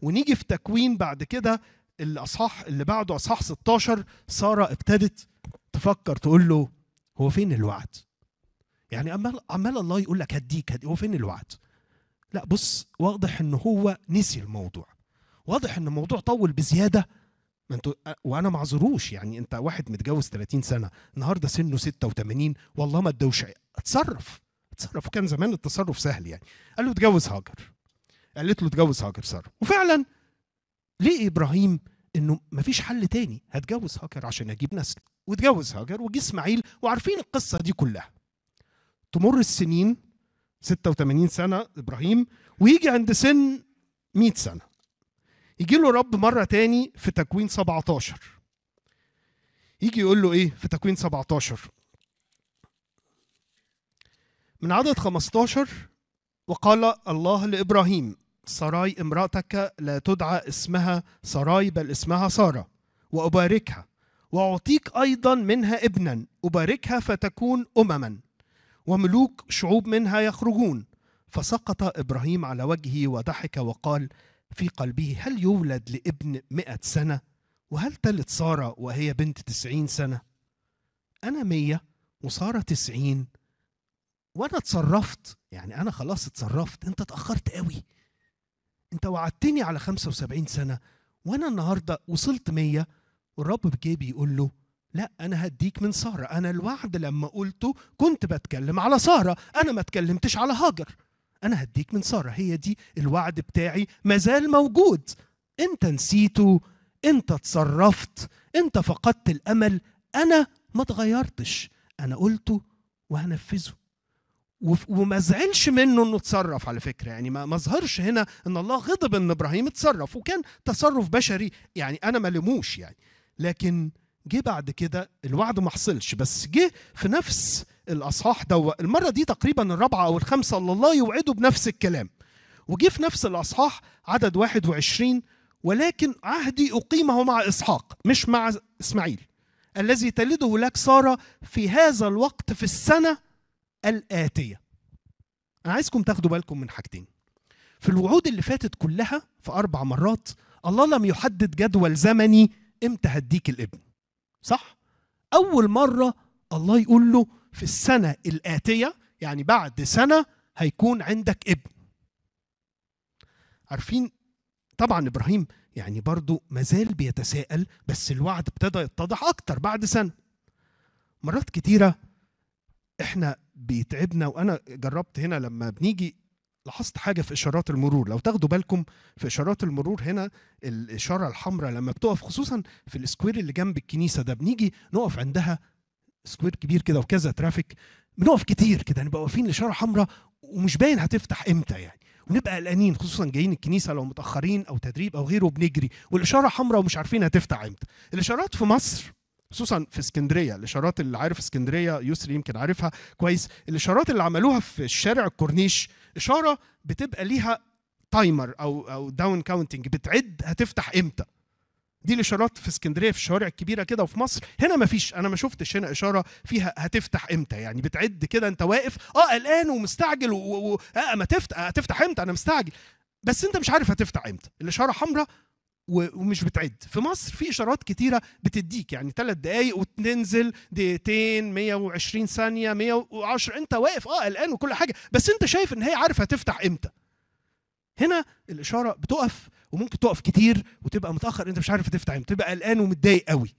ونيجي في تكوين بعد كده الاصحاح اللي بعده اصحاح 16 ساره ابتدت تفكر تقول له هو فين الوعد؟ يعني عمال عمال الله يقول لك هديك هديك هو فين الوعد؟ لا بص واضح ان هو نسي الموضوع واضح ان الموضوع طول بزياده ما انتوا وانا ما اعذروش يعني انت واحد متجوز 30 سنه النهارده سنه 86 والله ما ادوش اتصرف اتصرف وكان زمان التصرف سهل يعني قال له اتجوز هاجر قالت له اتجوز هاجر ساره وفعلا ليه ابراهيم انه مفيش حل تاني هتجوز هاجر عشان اجيب نسل واتجوز هاجر وجي اسماعيل وعارفين القصه دي كلها تمر السنين 86 سنه ابراهيم ويجي عند سن 100 سنه يجي له رب مره تاني في تكوين 17 يجي يقول له ايه في تكوين 17 من عدد 15 وقال الله لابراهيم سراي امرأتك لا تدعى اسمها سراي بل اسمها سارة وأباركها وأعطيك أيضا منها ابنا أباركها فتكون أمما وملوك شعوب منها يخرجون فسقط إبراهيم على وجهه وضحك وقال في قلبه هل يولد لابن مئة سنة وهل تلد سارة وهي بنت تسعين سنة أنا مية وسارة تسعين وأنا اتصرفت يعني أنا خلاص اتصرفت أنت اتأخرت قوي انت وعدتني على 75 سنه وانا النهارده وصلت 100 والرب بجي بيقول له لا انا هديك من ساره انا الوعد لما قلته كنت بتكلم على ساره انا ما اتكلمتش على هاجر انا هديك من ساره هي دي الوعد بتاعي مازال موجود انت نسيته انت اتصرفت انت فقدت الامل انا ما اتغيرتش انا قلته وهنفذه وف- وما زعلش منه انه اتصرف على فكره يعني ما ما ظهرش هنا ان الله غضب ان ابراهيم اتصرف وكان تصرف بشري يعني انا ما لموش يعني لكن جه بعد كده الوعد ما حصلش بس جه في نفس الاصحاح دو المره دي تقريبا الرابعه او الخامسه اللي الله يوعده بنفس الكلام وجه في نفس الاصحاح عدد 21 ولكن عهدي اقيمه مع اسحاق مش مع اسماعيل الذي تلده لك ساره في هذا الوقت في السنه الآتية أنا عايزكم تاخدوا بالكم من حاجتين في الوعود اللي فاتت كلها في أربع مرات الله لم يحدد جدول زمني إمتى هديك الابن صح؟ أول مرة الله يقول له في السنة الآتية يعني بعد سنة هيكون عندك ابن عارفين طبعا إبراهيم يعني برضو مازال بيتساءل بس الوعد ابتدى يتضح أكتر بعد سنة مرات كتيرة احنا بيتعبنا وانا جربت هنا لما بنيجي لاحظت حاجه في اشارات المرور لو تاخدوا بالكم في اشارات المرور هنا الاشاره الحمراء لما بتقف خصوصا في السكوير اللي جنب الكنيسه ده بنيجي نقف عندها سكوير كبير كده وكذا ترافيك بنقف كتير كده نبقى واقفين الاشاره حمراء ومش باين هتفتح امتى يعني ونبقى قلقانين خصوصا جايين الكنيسه لو متاخرين او تدريب او غيره بنجري والاشاره حمراء ومش عارفين هتفتح امتى الاشارات في مصر خصوصا في اسكندريه الاشارات اللي عارف اسكندريه يسري يمكن عارفها كويس الاشارات اللي عملوها في الشارع الكورنيش اشاره بتبقى ليها تايمر او او داون كاونتنج بتعد هتفتح امتى دي الاشارات في اسكندريه في الشوارع الكبيره كده وفي مصر هنا ما فيش انا ما شفتش هنا اشاره فيها هتفتح امتى يعني بتعد كده انت واقف اه قلقان ومستعجل و... و... اه ما تفتح هتفتح امتى انا مستعجل بس انت مش عارف هتفتح امتى الاشاره حمراء و- ومش بتعد في مصر في اشارات كتيره بتديك يعني ثلاث دقائق وتنزل دقيقتين 120 ثانيه 110 انت واقف اه قلقان وكل حاجه بس انت شايف ان هي عارف هتفتح امتى هنا الاشاره بتقف وممكن تقف كتير وتبقى متاخر انت مش عارف هتفتح امتى تبقى قلقان ومتضايق قوي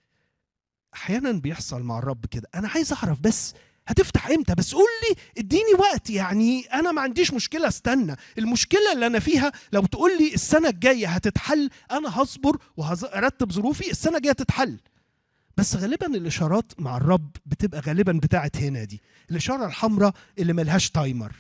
احيانا بيحصل مع الرب كده انا عايز اعرف بس هتفتح امتى بس قول لي اديني وقت يعني انا ما عنديش مشكله استنى المشكله اللي انا فيها لو تقول لي السنه الجايه هتتحل انا هصبر وهرتب ظروفي السنه الجايه تتحل بس غالبا الاشارات مع الرب بتبقى غالبا بتاعت هنا دي الاشاره الحمراء اللي ملهاش تايمر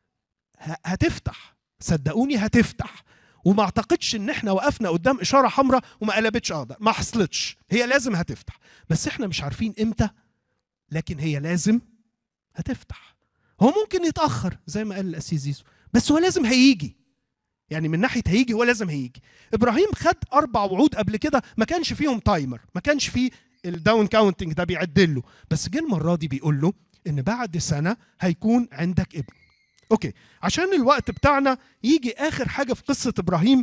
ه- هتفتح صدقوني هتفتح وما اعتقدش ان احنا وقفنا قدام اشاره حمراء وما قلبتش اقدر ما حصلتش هي لازم هتفتح بس احنا مش عارفين امتى لكن هي لازم هتفتح هو ممكن يتاخر زي ما قال الاسيس زيزو بس هو لازم هيجي يعني من ناحيه هيجي هو لازم هيجي ابراهيم خد اربع وعود قبل كده ما كانش فيهم تايمر ما كانش فيه الداون كاونتنج ده بيعدل له بس جه المره دي بيقول له ان بعد سنه هيكون عندك ابن اوكي عشان الوقت بتاعنا يجي اخر حاجه في قصه ابراهيم